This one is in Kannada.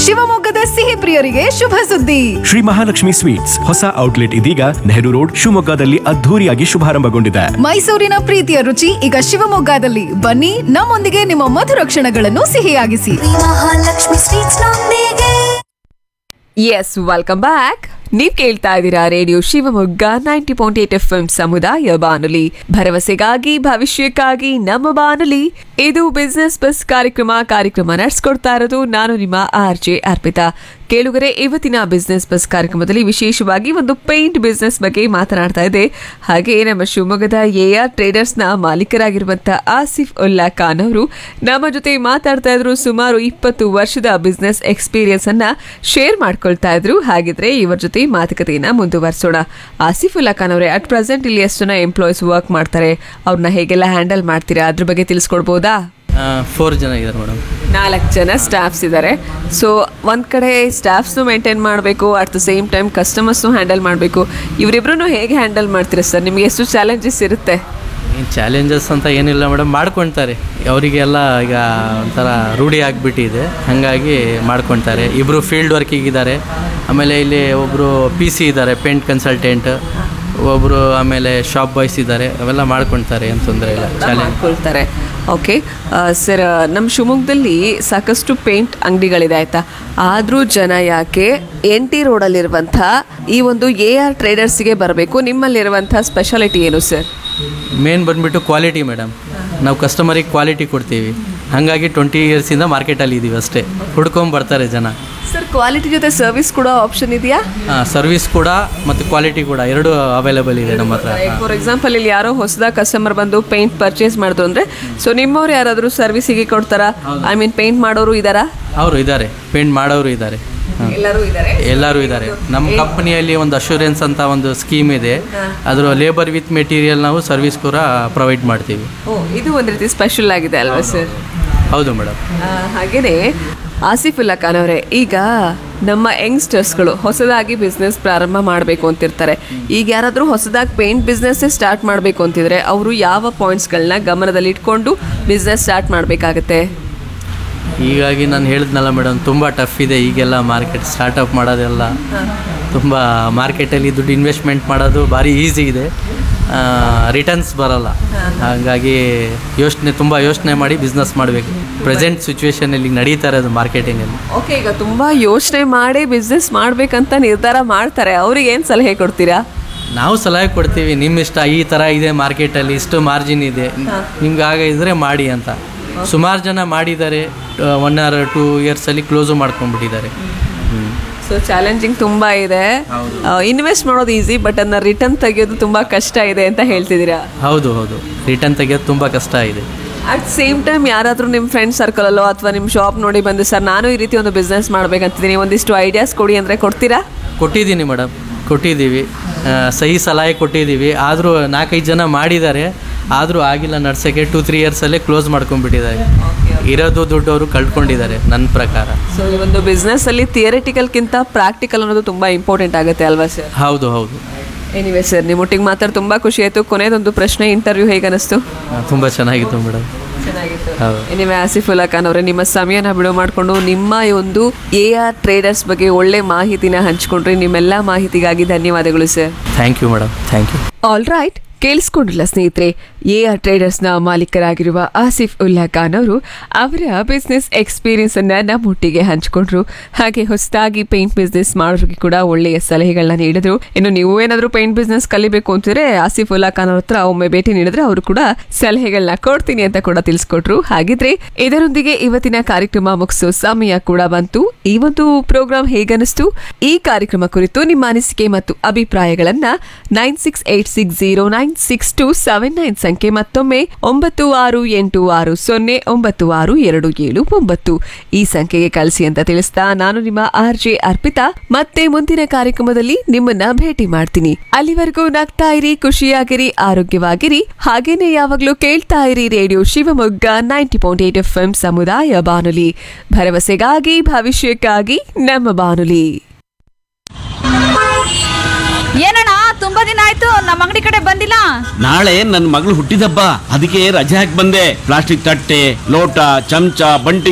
ಶಿವಮೊಗ್ಗದ ಸಿಹಿ ಪ್ರಿಯರಿಗೆ ಶುಭ ಸುದ್ದಿ ಶ್ರೀ ಮಹಾಲಕ್ಷ್ಮಿ ಸ್ವೀಟ್ಸ್ ಹೊಸ ಔಟ್ಲೆಟ್ ಇದೀಗ ನೆಹರು ರೋಡ್ ಶಿವಮೊಗ್ಗದಲ್ಲಿ ಅದ್ಧೂರಿಯಾಗಿ ಶುಭಾರಂಭಗೊಂಡಿದೆ ಮೈಸೂರಿನ ಪ್ರೀತಿಯ ರುಚಿ ಈಗ ಶಿವಮೊಗ್ಗದಲ್ಲಿ ಬನ್ನಿ ನಮ್ಮೊಂದಿಗೆ ನಿಮ್ಮ ಮಧುರ ಕ್ಷಣಗಳನ್ನು ಸಿಹಿಯಾಗಿಸಿ ಮಹಾಲಕ್ಷ್ಮಿ ಸ್ವೀಟ್ಸ್ ನೊಂದಿಗೆ ಎಸ್ ವೆಲ್ಕಮ್ ಬ್ಯಾಕ್ ನೀವ್ ಕೇಳ್ತಾ ಇದ್ದೀರಾ radio Shivamogga ninety point eight F M ಸಮುದಾಯ ಬಾನುಲಿ ಭರವಸೆಗಾಗಿ ಭವಿಷ್ಯಕ್ಕಾಗಿ ನಮ್ಮ ಬಾನುಲಿ ಇದು ಬಿಸ್ನೆಸ್ ಬಸ್ ಕಾರ್ಯಕ್ರಮ ಕಾರ್ಯಕ್ರಮ ನಡೆಸ್ಕೊಡ್ತಾ ಇರೋದು ನಾನು ನಿಮ್ಮ ಆರ್ ಜೆ ಅರ್ಪಿತಾ ಕೇಳುಗರೆ ಇವತ್ತಿನ ಬಿಸ್ನೆಸ್ ಬಸ್ ಕಾರ್ಯಕ್ರಮದಲ್ಲಿ ವಿಶೇಷವಾಗಿ ಒಂದು ಪೇಂಟ್ ಬಿಸ್ನೆಸ್ ಬಗ್ಗೆ ಮಾತನಾಡ್ತಾ ಇದೆ ಹಾಗೆ ನಮ್ಮ ಶಿವಮೊಗ್ಗದ ಎ ಆರ್ ಟ್ರೇಡರ್ಸ್ ನ ಮಾಲೀಕರಾಗಿರುವಂತಹ ಆಸಿಫ್ ಉಲ್ಲಾ ಖಾನ್ ಅವರು ನಮ್ಮ ಜೊತೆ ಮಾತಾಡ್ತಾ ಇದ್ರು ಸುಮಾರು ಇಪ್ಪತ್ತು ವರ್ಷದ ಬಿಸ್ನೆಸ್ ಎಕ್ಸ್ಪೀರಿಯನ್ಸ್ ಅನ್ನ ಶೇರ್ ಮಾಡ್ಕೊಳ್ತಾ ಇದ್ರು ಹಾಗಿದ್ರೆ ಇವರ ಜೊತೆ ಮಾತುಕತೆಯನ್ನ ಮುಂದುವರಿಸೋಣ ಆಸಿಫ್ ಉಲ್ಲಾ ಖಾನ್ ಅವರೇ ಅಟ್ ಪ್ರೆಸೆಂಟ್ ಇಲ್ಲಿ ಎಷ್ಟು ಜನ ಎಂಪ್ಲಾಯೀಸ್ ವರ್ಕ್ ಮಾಡ್ತಾರೆ ಅವ್ರನ್ನ ಹೇಗೆಲ್ಲ ಹ್ಯಾಂಡಲ್ ಮಾಡ್ತೀರಾ ಅದ್ರ ಬಗ್ಗೆ ತಿಳಿಸ್ಕೊಡ್ಬೋದಾ ಫೋರ್ ಜನ ಇದ್ದಾರೆ ಮೇಡಮ್ ನಾಲ್ಕು ಜನ ಸ್ಟಾಫ್ಸ್ ಇದ್ದಾರೆ ಸೊ ಒಂದು ಕಡೆ ಸ್ಟಾಫ್ಸ್ನು ಮೇಂಟೈನ್ ಮಾಡಬೇಕು ಅಟ್ ದ ಸೇಮ್ ಟೈಮ್ ಕಸ್ಟಮರ್ಸ್ನು ಹ್ಯಾಂಡಲ್ ಮಾಡಬೇಕು ಇವರಿಬ್ರು ಹೇಗೆ ಹ್ಯಾಂಡಲ್ ಮಾಡ್ತೀರಾ ಸರ್ ನಿಮಗೆ ಎಷ್ಟು ಚಾಲೆಂಜಸ್ ಇರುತ್ತೆ ಏನು ಚಾಲೆಂಜಸ್ ಅಂತ ಏನಿಲ್ಲ ಮೇಡಮ್ ಮಾಡ್ಕೊಳ್ತಾರೆ ಅವರಿಗೆಲ್ಲ ಈಗ ಒಂಥರ ರೂಢಿ ಆಗಿಬಿಟ್ಟಿದೆ ಹಾಗಾಗಿ ಮಾಡ್ಕೊಳ್ತಾರೆ ಇಬ್ಬರು ಫೀಲ್ಡ್ ವರ್ಕಿಗಿದ್ದಾರೆ ಆಮೇಲೆ ಇಲ್ಲಿ ಒಬ್ಬರು ಪಿ ಸಿ ಇದ್ದಾರೆ ಪೇಂಟ್ ಕನ್ಸಲ್ಟೆಂಟ್ ಒಬ್ಬರು ಆಮೇಲೆ ಶಾಪ್ ಬಾಯ್ಸ್ ಇದ್ದಾರೆ ಅವೆಲ್ಲ ಮಾಡ್ಕೊಳ್ತಾರೆ ಏನು ತೊಂದರೆ ಇಲ್ಲ ಚಾಲೆಂಜ್ ಮಾಡ್ಕೊಳ್ತಾರೆ ಓಕೆ ಸರ್ ನಮ್ಮ ಶಿವಮೊಗ್ಗದಲ್ಲಿ ಸಾಕಷ್ಟು ಪೇಂಟ್ ಅಂಗಡಿಗಳಿದೆ ಆಯ್ತಾ ಆದರೂ ಜನ ಯಾಕೆ ಎನ್ ಟಿ ರೋಡಲ್ಲಿರುವಂಥ ಈ ಒಂದು ಎ ಆರ್ ಟ್ರೇಡರ್ಸ್ಗೆ ಬರಬೇಕು ನಿಮ್ಮಲ್ಲಿರುವಂಥ ಸ್ಪೆಷಾಲಿಟಿ ಏನು ಸರ್ ಮೇನ್ ಬಂದುಬಿಟ್ಟು ಕ್ವಾಲಿಟಿ ಮೇಡಮ್ ನಾವು ಕಸ್ಟಮರಿಗೆ ಕ್ವಾಲಿಟಿ ಕೊಡ್ತೀವಿ ಹಾಗಾಗಿ ಟ್ವೆಂಟಿ ಇಯರ್ಸಿಂದ ಮಾರ್ಕೆಟಲ್ಲಿ ಇದ್ದೀವಿ ಅಷ್ಟೇ ಹುಡ್ಕೊಂಡ್ ಬರ್ತಾರೆ ಜನ ಸರ್ ಕ್ವಾಲಿಟಿ ಜೊತೆ ಸರ್ವಿಸ್ ಕೂಡ ಆಪ್ಷನ್ ಇದೆಯಾ ಸರ್ವಿಸ್ ಕೂಡ ಮತ್ತು ಕ್ವಾಲಿಟಿ ಕೂಡ ಎರಡೂ ಅವೈಲೇಬಲ್ ಇದೆ ನಮ್ಮ ಹತ್ರ ಫಾರ್ ಎಕ್ಸಾಂಪಲ್ ಇಲ್ಲಿ ಯಾರೋ ಹೊಸದಾಗ ಕಸ್ಟಮರ್ ಬಂದು ಪೇಂಟ್ ಪರ್ಚೇಸ್ ಮಾಡಿದ್ರು ಅಂದ್ರೆ ಸೊ ನಿಮ್ಮವ್ರು ಯಾರಾದರೂ ಸರ್ವಿಸಿಗೆ ಕೊಡ್ತಾರಾ ಐ ಮೀನ್ ಪೇಂಟ್ ಮಾಡೋರು ಇದಾರಾ ಅವರು ಇದ್ದಾರೆ ಪೇಂಟ್ ಮಾಡೋರು ಇದ್ದಾರೆ ಎಲ್ಲರೂ ಇದ್ದಾರೆ ಎಲ್ಲರೂ ಇದ್ದಾರೆ ನಮ್ಮ ಕಂಪನಿಯಲ್ಲಿ ಒಂದು ಅಶೂರೆನ್ಸ್ ಅಂತ ಒಂದು ಸ್ಕೀಮ್ ಇದೆ ಅದರ ಲೇಬರ್ ವಿತ್ ಮೆಟೀರಿಯಲ್ ನಾವು ಸರ್ವಿಸ್ ಕೂಡ ಪ್ರೊವೈಡ್ ಮಾಡ್ತೀವಿ ಓ ಇದು ಒಂದು ರೀತಿ ಸ್ಪೆಷಲ್ ಆಗಿದೆ ಅಲ್ವಾ ಸರ್ ಹೌದು ಮೇಡಮ್ ಹಾಗೇನೆ ಆಸಿಫುಲ್ಲಾ ಖಾನ್ ಅವರೇ ಈಗ ನಮ್ಮ ಯಂಗ್ಸ್ಟರ್ಸ್ಗಳು ಹೊಸದಾಗಿ ಬಿಸ್ನೆಸ್ ಪ್ರಾರಂಭ ಮಾಡಬೇಕು ಅಂತಿರ್ತಾರೆ ಈಗ ಯಾರಾದರೂ ಹೊಸದಾಗಿ ಪೇಂಟ್ ಬಿಸ್ನೆಸ್ಸೇ ಸ್ಟಾರ್ಟ್ ಮಾಡಬೇಕು ಅಂತಿದ್ರೆ ಅವರು ಯಾವ ಪಾಯಿಂಟ್ಸ್ಗಳನ್ನ ಗಮನದಲ್ಲಿ ಇಟ್ಕೊಂಡು ಬಿಸ್ನೆಸ್ ಸ್ಟಾರ್ಟ್ ಮಾಡಬೇಕಾಗತ್ತೆ ಹೀಗಾಗಿ ನಾನು ಹೇಳಿದ್ನಲ್ಲ ಮೇಡಮ್ ತುಂಬ ಟಫ್ ಇದೆ ಈಗೆಲ್ಲ ಮಾರ್ಕೆಟ್ ಸ್ಟಾರ್ಟಪ್ ಮಾಡೋದೆಲ್ಲ ತುಂಬ ಮಾರ್ಕೆಟಲ್ಲಿ ದುಡ್ಡು ಇನ್ವೆಸ್ಟ್ಮೆಂಟ್ ಮಾಡೋದು ಭಾರಿ ಈಸಿ ಇದೆ ರಿಟರ್ನ್ಸ್ ಬರಲ್ಲ ಹಾಗಾಗಿ ಯೋಚನೆ ತುಂಬ ಯೋಚನೆ ಮಾಡಿ ಬಿಸ್ನೆಸ್ ಮಾಡಬೇಕು ಪ್ರೆಸೆಂಟ್ ಸಿಚುವೇಶನಲ್ಲಿ ನಡೀತಾ ಇರೋದು ಮಾರ್ಕೆಟಿಂಗಲ್ಲಿ ಓಕೆ ಈಗ ತುಂಬಾ ಯೋಚನೆ ಮಾಡಿ ಬಿಸ್ನೆಸ್ ಮಾಡ್ಬೇಕಂತ ನಿರ್ಧಾರ ಮಾಡ್ತಾರೆ ಅವ್ರಿಗೆ ಏನು ಸಲಹೆ ಕೊಡ್ತೀರಾ ನಾವು ಸಲಹೆ ಕೊಡ್ತೀವಿ ನಿಮ್ಮ ಇಷ್ಟ ಈ ಥರ ಇದೆ ಮಾರ್ಕೆಟಲ್ಲಿ ಇಷ್ಟು ಮಾರ್ಜಿನ್ ಇದೆ ನಿಮ್ಗೆ ಆಗ ಇದ್ರೆ ಮಾಡಿ ಅಂತ ಸುಮಾರು ಜನ ಮಾಡಿದ್ದಾರೆ ಒನ್ ಆರ್ ಟೂ ಇಯರ್ಸಲ್ಲಿ ಕ್ಲೋಸು ಮಾಡ್ಕೊಂಡ್ಬಿಟ್ಟಿದ್ದಾರೆ ಹ್ಞೂ ಸೊ ಚಾಲೆಂಜಿಂಗ್ ತುಂಬಾ ಇದೆ ಇನ್ವೆಸ್ಟ್ ಮಾಡೋದು ಈಸಿ ಬಟ್ ಅದನ್ನ ರಿಟರ್ನ್ ತೆಗೆಯೋದು ತುಂಬಾ ಕಷ್ಟ ಇದೆ ಅಂತ ಹೇಳ್ತಿದ್ದೀರಾ ಹೌದು ಹೌದು ರಿಟರ್ನ್ ತೆಗೆಯೋದು ತುಂಬ ಕಷ್ಟ ಇದೆ ಅಟ್ ಸೇಮ್ ಟೈಮ್ ಯಾರಾದರೂ ನಿಮ್ಮ ಫ್ರೆಂಡ್ ಸರ್ಕಲಲ್ಲೋ ಅಥವಾ ನಿಮ್ಮ ಶಾಪ್ ನೋಡಿ ಬಂದು ಸರ್ ನಾನು ಈ ರೀತಿ ಒಂದು ಬಿಸ್ನೆಸ್ ಮಾಡ್ಬೇಕಂತಿದ್ದೀನಿ ಒಂದಿಷ್ಟು ಐಡಿಯಾಸ್ ಕೊಡಿ ಅಂದರೆ ಕೊಡ್ತೀರಾ ಕೊಟ್ಟಿದ್ದೀನಿ ಮೇಡಮ್ ಕೊಟ್ಟಿದ್ದೀವಿ ಆ, ಸಹಿ ಸಲಹೆ ಕೊಟ್ಟಿದ್ದೀವಿ ಆದರೂ ನಾಲ್ಕೈದು ಜನ ಮಾಡಿದ್ದಾರೆ ಆದರೂ ಆಗಿಲ್ಲ ನಡ್ಸೋಕ್ಕೆ ಟೂ ತ್ರೀ ಇಯರ್ಸಲ್ಲೇ ಕ್ಲೋಸ್ ಮಾಡ್ಕೊಂಡ್ಬಿಟ್ಟಿದ್ದಾರೆ ಇರೋದು ದುಡ್ಡು ಅವರು ಕಳ್ಕೊಂಡಿದ್ದಾರೆ ನನ್ನ ಪ್ರಕಾರ ಸೊ ಈ ಒಂದು ಬಿಸ್ನೆಸ್ಸಲ್ಲಿ ಥಿಯರಿಟಿಕಲ್ಗಿಂತ ಪ್ರಾಕ್ಟಿಕಲ್ ಅನ್ನೋದು ತುಂಬ ಇಂಪಾರ್ಟೆಂಟ್ ಆಗುತ್ತೆ ಅಲ್ವಾ ಸರ್ ಹೌದು ಹೌದು ಎನಿವೆ ಸರ್ ನಿಮ್ಮೊಟ್ಟಿಗೆ ಮಾತಾಡಿ ತುಂಬ ಖುಷಿ ಆಯಿತು ಕೊನೆಯದೊಂದು ಪ್ರಶ್ನೆ ಇಂಟರ್ವ್ಯೂ ಹೇಗೆ ಅನಿಸ್ತು ತುಂಬ ಚೆನ್ನಾಗಿತ್ತು ಮೇಡಮ್ ಚೆನ್ನಾಗಿತ್ತು ಹೌದು ಎನಿವೆ ಆಸಿಫುಲ್ಲಾ ಖಾನ್ ಅವರೇ ನಿಮ್ಮ ಸಮಯನ ಬಿಡುವು ಮಾಡಿಕೊಂಡು ನಿಮ್ಮ ಈ ಒಂದು ಎ ಆರ್ ಟ್ರೇಡರ್ಸ್ ಬಗ್ಗೆ ಒಳ್ಳೆ ಮಾಹಿತಿನ ಹಂಚ್ಕೊಂಡ್ರಿ ನಿಮ್ಮೆಲ್ಲ ಮಾಹಿತಿಗಾಗಿ ಧನ್ಯವಾದಗಳು sir thank you madam thank you all right ಕೇಳಿಸ್ಕೊಂಡಿಲ್ಲ ಸ್ನೇಹಿತರೆ ಎ ಆರ್ ಟ್ರೇಡರ್ಸ್ನ ಮಾಲೀಕರಾಗಿರುವ ಆಸಿಫ್ ಉಲ್ಲಾ ಖಾನ್ ಅವರು ಅವರ ಬಿಸ್ನೆಸ್ ಎಕ್ಸ್ಪೀರಿಯನ್ಸ್ ಅನ್ನ ನಮ್ಮೊಟ್ಟಿಗೆ ಹಂಚಿಕೊಂಡ್ರು ಹಾಗೆ ಹೊಸದಾಗಿ ಪೇಂಟ್ ಬಿಸ್ನೆಸ್ ಮಾಡೋರಿಗೆ ಕೂಡ ಒಳ್ಳೆಯ ಸಲಹೆಗಳನ್ನ ನೀಡಿದ್ರು ಇನ್ನು ನೀವು ಏನಾದರೂ ಪೇಂಟ್ ಬಿಸ್ನೆಸ್ ಕಲಿಬೇಕು ಅಂತಿದ್ರೆ ಆಸಿಫ್ ಉಲ್ಲಾ ಖಾನ್ ಅವ್ರ ಹತ್ರ ಒಮ್ಮೆ ಭೇಟಿ ನೀಡಿದ್ರೆ ಅವರು ಕೂಡ ಸಲಹೆಗಳನ್ನ ಕೊಡ್ತೀನಿ ಅಂತ ಕೂಡ ತಿಳಿಸ್ಕೊಟ್ರು ಹಾಗಿದ್ರೆ ಇದರೊಂದಿಗೆ ಇವತ್ತಿನ ಕಾರ್ಯಕ್ರಮ ಮುಗಿಸೋ ಸಮಯ ಕೂಡ ಬಂತು ಈ ಒಂದು ಪ್ರೋಗ್ರಾಮ್ ಹೇಗನಿಸ್ತು ಈ ಕಾರ್ಯಕ್ರಮ ಕುರಿತು ನಿಮ್ಮ ಅನಿಸಿಕೆ ಮತ್ತು ಅಭಿಪ್ರಾಯಗಳನ್ನ nine six eight six zero nine six two seven nine ಸಂಖ್ಯೆ ಮತ್ತೊಮ್ಮೆ ಒಂಬತ್ತು ಆರು ಎಂಟು ಆರು ಸೊನ್ನೆ ಒಂಬತ್ತು ಆರು ಎರಡು ಏಳು ಒಂಬತ್ತು ಈ ಸಂಖ್ಯೆಗೆ ಕಳಿಸಿ ಅಂತ ತಿಳಿಸ್ತಾ ನಾನು ನಿಮ್ಮ ಆರ್ ಜೆ ಅರ್ಪಿತಾ ಮತ್ತೆ ಮುಂದಿನ ಕಾರ್ಯಕ್ರಮದಲ್ಲಿ ನಿಮ್ಮನ್ನ ಭೇಟಿ ಮಾಡ್ತೀನಿ ಅಲ್ಲಿವರೆಗೂ ನಗ್ತಾ ಇರಿ ಖುಷಿಯಾಗಿರಿ ಆರೋಗ್ಯವಾಗಿರಿ ಹಾಗೇನೆ ಯಾವಾಗ್ಲೂ ಕೇಳ್ತಾ ಇರಿ radio Shivamogga ninety point eight F M ಸಮುದಾಯ ಬಾನುಲಿ ಭರವಸೆಗಾಗಿ ಭವಿಷ್ಯಕ್ಕಾಗಿ ನಮ್ಮ ಬಾನುಲಿ ಏನಣ್ಣ ತುಂಬಾ ದಿನ ಆಯ್ತು ನಮ್ಮ ಅಂಗಡಿ ಕಡೆ ಬಂದಿಲ್ಲ ನಾಳೆ ನನ್ನ ಮಗಳು ಹುಟ್ಟಿದಬ್ಬ ಅದಕ್ಕೆ ರಜೆ ಹಾಕಿ ಬಂದೆ ಪ್ಲಾಸ್ಟಿಕ್ ತಟ್ಟೆ ಲೋಟ ಚಮಚ ಬಂಟಿ